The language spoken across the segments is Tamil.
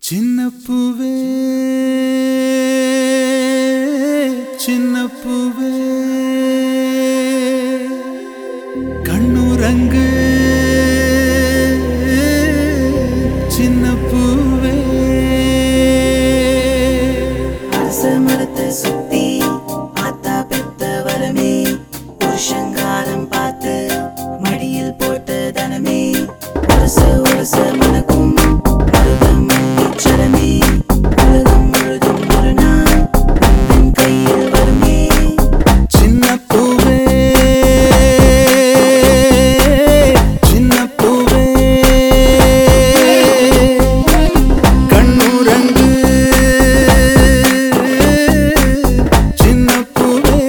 சின்ன பூவே சின்ன பூவே கண்ணுரங்கு சின்ன பூவே அரச மரத்தை சுத்தி ஆத்தா பெத்த வரமே புருஷங்காரம் பார்த்து மடியில் போட்ட தனமே உரச உரச மனக்கும் மருதம் மல்லிச்சரமே உலகம் முழுதும் ஒரு நாள் உந்தன் கையில் வருமே சின்ன பூவே சின்ன பூவே கண்ணுரங்கு சின்ன பூவே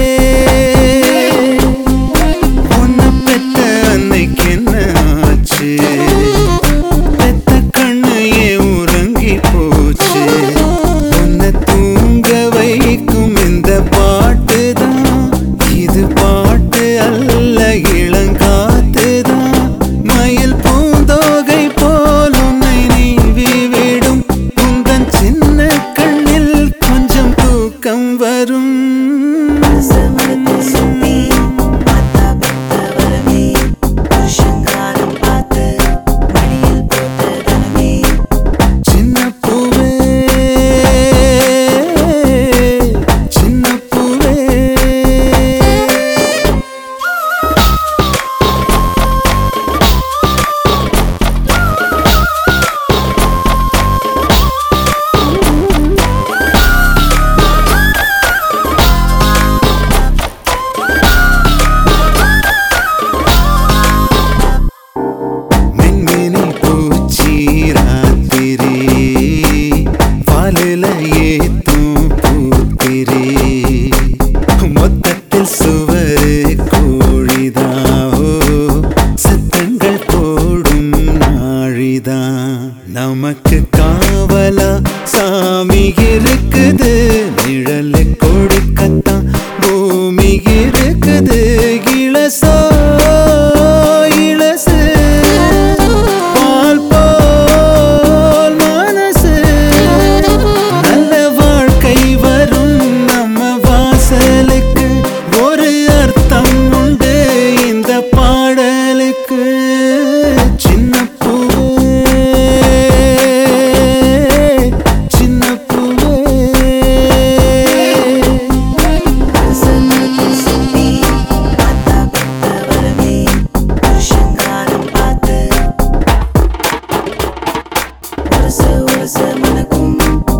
உன்னை பெத்த அன்னைக்கு என்ன ஆச்சு பெத்த கண்ணு ஏன் உறங்கி போச்சு உன்னை தூங்க வைக்கும் இந்த பாட்டு தான் இது பாட்டு அல்ல இளங்காத்து தான் மயில் பூந்தோகை போல் உன்னை நீவி விடும் உந்தன் சின்ன கண்ணில் கொஞ்சம் தூக்கம் வரும் அரச மரத்தை சுத்தி ஆத்தா பெத்த வரமே புருஷங்காரம் பார்த்து மடியில் போட்ட தனமே சின்ன பூவே சின்ன பூவே மின்மினி பூச்சி ராத்திரி பாலில ஏத்தும் பூத்திரி மொத்தத்தில் சுவரு கோழிதாவோ சத்தங்கள் போடும் நாழிதான் நமக்கு காவலா சாமி இருக்குது நிழல் கொடுக்கத்தான் பூமி இருக்குது இளசோ இளசு பால் போல் மனசு நல்ல வாழ்க்கை வரும் நம்ம வாசலுக்கு ஒரு அர்த்தம் உண்டு இந்த பாடலுக்கு சின்ன பூவே சின்ன பூவே அரச மரத்தை சுத்தி ஆத்தா பெத்த வரமே புருஷங்காரம் பார்த்து உரச உரச மனக்கும்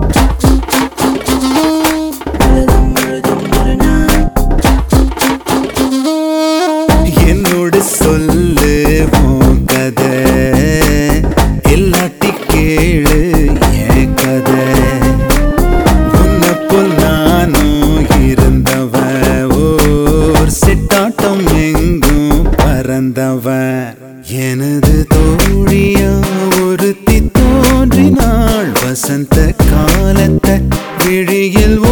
உலகம் முழுதும் ஒரு நாள் என்னோடு சொல்லு உன் கதை எல்லாட்டி கேளு என் கதை உன்னை போல் நானும் இருந்தவ ஓர் சிட்டாட்டம் எங்கும் பறந்தவன் எனது தோழியா ஒருத்தி தோன்றினாள் வசந்த காலத்தை விழியில்